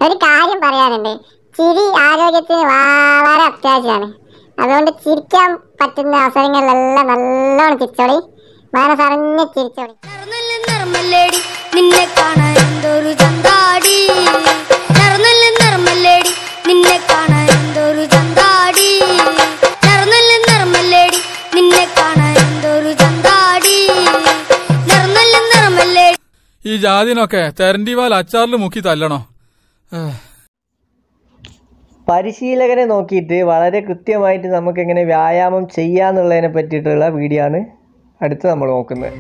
ഒരു കാര്യം പറയാനുണ്ട് ചിരി ആരോഗ്യത്തിന് വളരെ അത്യാവശ്യമാണ് അതുകൊണ്ട് ചിരിക്കാൻ പറ്റുന്ന അവസരങ്ങളിലെല്ലാം നല്ലോണം ചിരിച്ചോളി മനസ്സറിഞ്ഞ് ചിരിച്ചോളി നിറന്നല്ല നിറമല്ലേടി നിന്നെ കാണാൻ എന്തൊരു ചന്താടി നിറന്നല്ല നിറമല്ലേടി നിന്നെ കാണാൻ എന്തൊരു ചന്താടി നിറന്നല്ല നിറമല്ലേടി നിന്നെ കാണാൻ എന്തൊരു ചന്താടി നിറന്നല്ല നിറമല്ലേടി ഈ ജാതിനൊക്കെ തെരണ്ടിവാൽ അച്ചാറിൽ മുക്കി തല്ലണോ ഏഹ്. പരിശീലകനെ നോക്കിയിട്ട് വളരെ കൃത്യമായിട്ട് നമുക്ക് എങ്ങനെ വ്യായാമം ചെയ്യാന്നുള്ളതിനെ പറ്റിയിട്ടുള്ള വീഡിയോ ആണ് അടുത്ത് നമ്മൾ നോക്കുന്നത്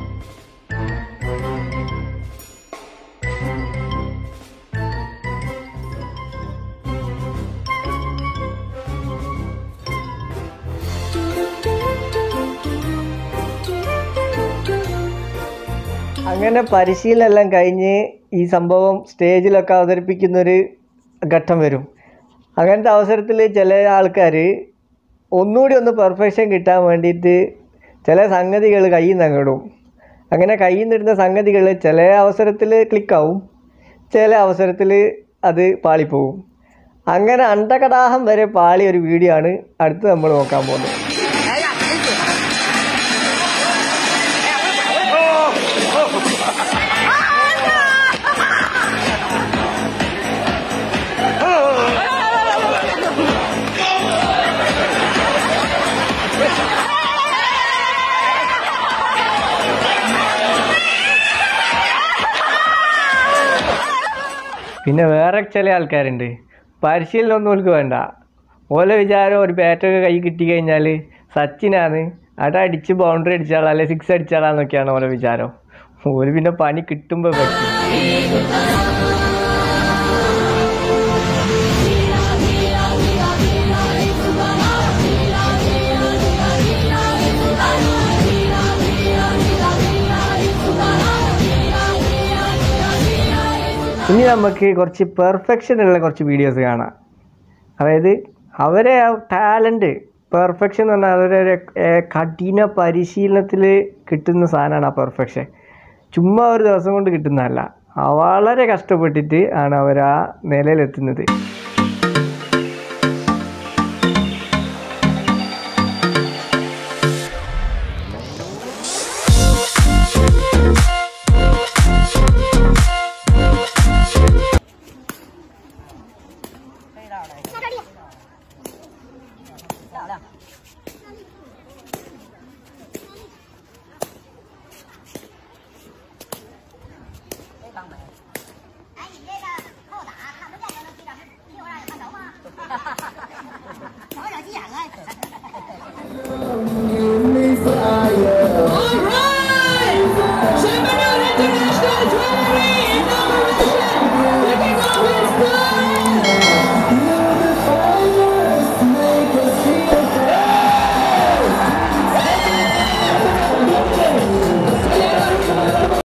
അങ്ങനെ പരിശീലനം എല്ലാം കഴിഞ്ഞ് ഈ സംഭവം സ്റ്റേജിലൊക്കെ അവതരിപ്പിക്കുന്നൊരു ഘട്ടം വരും അങ്ങനത്തെ അവസരത്തിൽ ചില ആൾക്കാർ ഒന്നുകൂടി ഒന്ന് പെർഫെക്ഷൻ കിട്ടാൻ വേണ്ടിയിട്ട് ചില സംഗതികൾ കയ്യിൽ നിന്ന് അങ്ങിടും അങ്ങനെ കയ്യിൽ നിന്നിടുന്ന സംഗതികൾ ചില അവസരത്തിൽ ക്ലിക്കാവും ചില അവസരത്തിൽ അത് പാളിപ്പോവും അങ്ങനെ അണ്ടകടാഹം വരെ പാളിയ ഒരു വീഡിയോ ആണ് അടുത്ത് നമ്മൾ നോക്കാൻ പോകുന്നത് പിന്നെ വേറെ ചില ആൾക്കാരുണ്ട് പരിശീലനമൊന്നും ഓൾക്ക് വേണ്ട ഓല വിചാരം ഒരു ബാറ്റൊക്കെ കൈ കിട്ടി കഴിഞ്ഞാൽ സച്ചിനാണ് അവിടെ അടിച്ച് ബൗണ്ടറി അടിച്ചാളാ അല്ലെ സിക്സ് അടിച്ചാളാന്നൊക്കെയാണ് ഓല വിചാരം ഓല് പിന്നെ പണി കിട്ടുമ്പോൾ പറ്റും ഇനി നമുക്ക് കുറച്ച് പെർഫെക്ഷൻ ഉള്ള കുറച്ച് വീഡിയോസ് കാണാം അതായത് അവരെ ആ ടാലൻറ്റ് പെർഫെക്ഷൻ എന്ന് പറഞ്ഞാൽ അവരെ ഏർ, കഠിന പരിശീലനത്തിൽ കിട്ടുന്ന സാധനമാണ് ആ പെർഫെക്ഷൻ ചുമ്മാ ഒരു ദിവസം കൊണ്ട് കിട്ടുന്നതല്ല ആ വളരെ കഷ്ടപ്പെട്ടിട്ട് ആണ് അവർ ആ നിലയിലെത്തുന്നത്